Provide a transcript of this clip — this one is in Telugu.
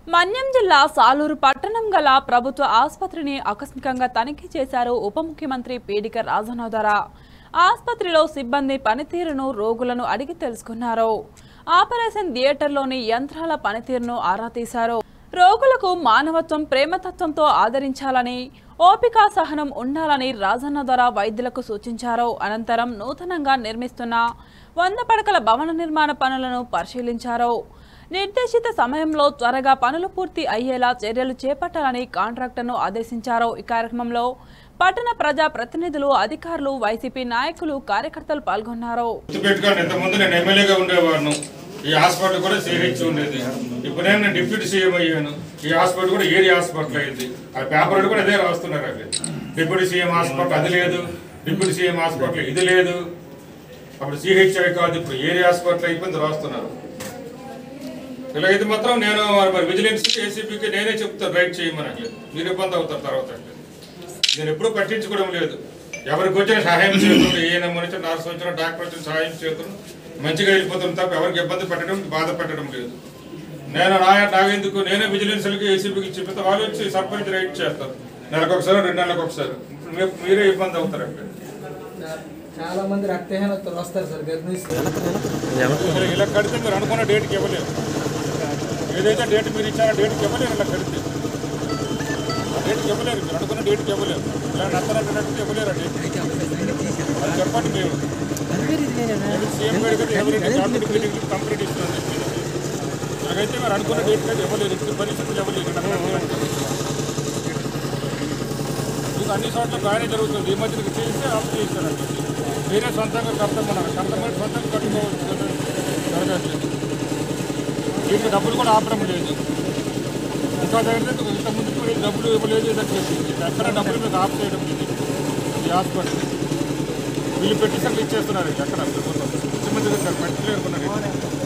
మన్యం జిల్లా సాలూరు పట్టణం గల ప్రభుత్వ ఆసుపత్రిని ఆకస్మికంగా తనిఖీ చేశారు ఉప ముఖ్యమంత్రి పీడిక రాజనోదర ఆసుపత్రిలో సిబ్బంది పనితీరును రోగులను అడిగి తెలుసుకున్నారు ఆపరేషన్ థియేటర్లోని యంత్రాల పనితీరును ఆరా తీశారు రోగులకు మానవత్వం ప్రేమతత్వంతో ఆదరించాలని ఓపిక సహనం ఉండాలని రాజన్న ద్వారా వైద్యులకు సూచించారు అనంతరం నూతనంగా నిర్మిస్తున్న వంద పడకల భవన నిర్మాణ పనులను పరిశీలించారు నిర్దేశిత సమయంలో త్వరగా పనులు పూర్తి అయ్యేలా చర్యలు చేపట్టాలని కాంట్రాక్టర్ను ఆదేశించారు ఈ కార్యక్రమంలో పట్టణ ప్రజా ప్రతినిధులు అధికారులు వైసీపీ నాయకులు కార్యకర్తలు పాల్గొన్నారు గుర్తుపెట్టుకోండి ఇంతకుముందు నేను ఎమ్మెల్యేగా ఉండేవాడిను ఈ హాస్పిటల్ కూడా సిహెచ్ ఉండేది ఇప్పుడు నేను డిప్యూటీ సీఎం అయ్యాను ఈ హాస్పిటల్ కూడా ఏరియా హాస్పిటల్ అయింది ఆ పేపర్ కూడా అదే రాస్తున్నారు అక్కడ డిప్యూటీ సీఎం హాస్పిటల్ అది లేదు డిప్యూటీ సీఎం హాస్పిటల్ ఇది లేదు అప్పుడు సిహెచ్ఐ కాదు ఇప్పుడు ఏరియా హాస్పిటల్ అయిపోయింది రాస్తున్నారు ఇలా ఇది మాత్రం నేను మరి విజిలెన్స్ ఏసీపీకి నేనే చెప్తాను రైట్ చేయమని మీరు ఇబ్బంది అవుతారు తర్వాత నేను ఎప్పుడూ పట్టించుకోవడం లేదు ఎవరికి వచ్చిన సహాయం చేస్తుంది ఏ నమ్మని నర్సు వచ్చిన డాక్టర్ వచ్చిన సహాయం చేస్తున్నాం మంచిగా వెళ్ళిపోతుంది తప్ప ఎవరికి ఇబ్బంది పెట్టడం బాధ పెట్టడం లేదు నేను నా నాకెందుకు నేనే విజిలెన్స్లకి ఏసీబీకి చెప్పితే వాళ్ళు వచ్చి సర్పంచ్ రైట్ చేస్తారు నెలకు ఒకసారి రెండు నెలలకు ఒకసారి మీ- మీరే ఇబ్బంది అవుతారు అక్కడ చాలా మంది రక్తహీనతలు వస్తారు సార్ గర్భిణీస్తారు మీరు ఇలా కడితే మీరు అనుకున్న డేట్కి ఇవ్వలేరు ఏదైతే డేట్ మీరు ఇచ్చారో డేట్కి ఇవ్వలేరు ఇలా కడితే ఆ డేట్కి ఇవ్వలేరు మీరు అనుకున్న డేట్కి ఇవ్వలేరు ఇలా నత్తనట్టు ఇవ్వలేరు ఆ డేట్ అది చెప్పండి మీరు నేను సీఎం గారికి అయితే ఎవరైతే డాక్టర్ క్లినిక్ కంప్లీట్ ఇస్తుందని చెప్పి నాకైతే మీరు అనుకున్న డేట్ అయితే ఇవ్వలేరు ఇప్పుడు పరిస్థితులు ఇవ్వలేరు ఇక్కడ మీకు అన్ని చోట్ల గానే జరుగుతుంది ఈ మధ్యకి చేస్తే ఆఫ్ చేస్తారండి మీరే సొంతంగా కడతామన్నారు కడతామని సొంతంగా కట్టుకోవచ్చు కదా. జరగట్లేదు దీనికి డబ్బులు కూడా ఆపడం లేదు ఇంకా దగ్గర ఇంత ముందు కూడా డబ్బులు ఇవ్వలేదు ఇలా చేసింది ఎక్కడ డబ్బులు మీకు ఆఫ్ చేయడం లేదు ఈ హాస్పిటల్ వీళ్ళు పెట్టి ఇచ్చేస్తున్నారు ఎక్కడ ముఖ్యమంత్రి గారు పెట్టలేరు